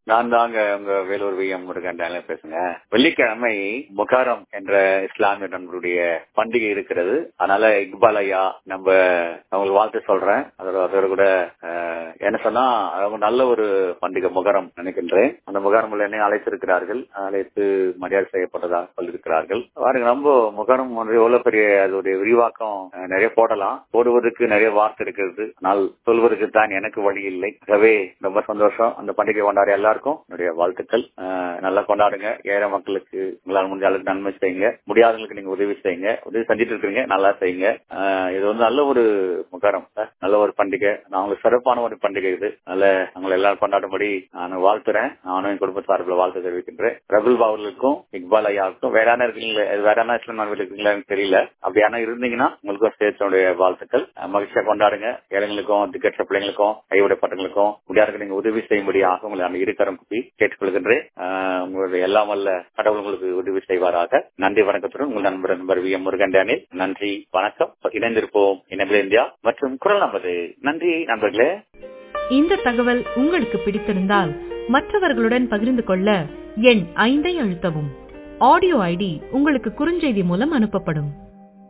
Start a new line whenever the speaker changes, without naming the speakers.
நான் தாங்க உங்க Vellore V M Murugan Daniel பேசுங்க வெள்ளிக்கிழமை முகாரம் என்ற இஸ்லாமிய நண்பருடைய பண்டிகை இருக்கிறது அதனால இக்பால் ஐயா நம்ம அவங்களுக்கு வாழ்த்து சொல்றேன் அதோட அதோட கூட அஹ், என்ன சொன்னா அவங்க நல்ல ஒரு பண்டிகை முகரம் நினைக்கின்றேன் அந்த முகரம் என்னை அழைத்திருக்கிறார்கள் அழைத்து மரியாதை செய்யப்பட்டதாக சொல்லியிருக்கிறார்கள் பாருங்க நம்ம முகரம் வந்து எவ்வளவு பெரிய அதோடைய விரிவாக்கம் அஹ், நிறைய போடலாம் போடுவதற்கு நிறைய வார்த்தை இருக்கிறது ஆனால் சொல்வதற்கு தான் எனக்கு வழி இல்லை ஆகவே ரொம்ப சந்தோஷம் அந்த பண்டிகை கொண்டாட எல்லாருக்கும் என்னுடைய வாழ்த்துக்கள் அஹ், நல்லா கொண்டாடுங்க ஏழை மக்களுக்கு உங்களால் முடிஞ்ச அளவுக்கு நன்மை செய்யுங்க முடியாதவங்களுக்கு நீங்க உதவி செய்யுங்க உதவி செஞ்சுட்டு இருக்கீங்க நல்லா செய்யுங்க அஹ், இது வந்து நல்ல ஒரு முகரம் அஹ், நல்ல ஒரு பண்டிகை நான் உங்களுக்கு சிறப்பான ஒரு பண்டிகை இது அதனால அவங்களை எல்லாரும் கொண்டாடும்படி நான் வாழ்த்துறேன் நானும் என் குடும்ப சார்பில் வாழ்த்து தெரிவிக்கின்றேன் ரகுல் பாவர்களுக்கும் இக்பால் ஐயாவுக்கும் வேறான இருக்கீங்களா வேறான இஸ்லாம் நாடுகள் இருக்கீங்களா எனக்கு தெரியல அப்படியான இருந்தீங்கன்னா உங்களுக்கும் சேர்த்தனுடைய வாழ்த்துக்கள் அஹ், மகிழ்ச்சியா கொண்டாடுங்க ஏழைங்களுக்கும் திக்கற்ற பிள்ளைங்களுக்கும் கைவிடப்பட்டவங்களுக்கும் முடியாத நீங்க உதவி செய்யும்படியாக உங்களை அந்த இருக்கரம் குப்பி கேட்டுக்கொள்கின்றேன் அஹ், உங்களுடைய எல்லாம் வல்ல கடவுள் உங்களுக்கு உதவி செய்வாராக நன்றி வணக்கத்துடன் உங்கள் நண்பர் நண்பர் வி எம் முருகன் டேனில் நன்றி வணக்கம் இணைந்திருப்போம் இணைப்பில் இந்தியா மற்றும் குரல் நமது நன்றி நண்பர்களே
இந்த தகவல் உங்களுக்கு பிடித்திருந்தால் மற்றவர்களுடன் பகிர்ந்து கொள்ள எண் ஐந்தை அழுத்தவும் ஆடியோ ஐடி உங்களுக்கு குறுஞ்செய்தி மூலம் அனுப்பப்படும்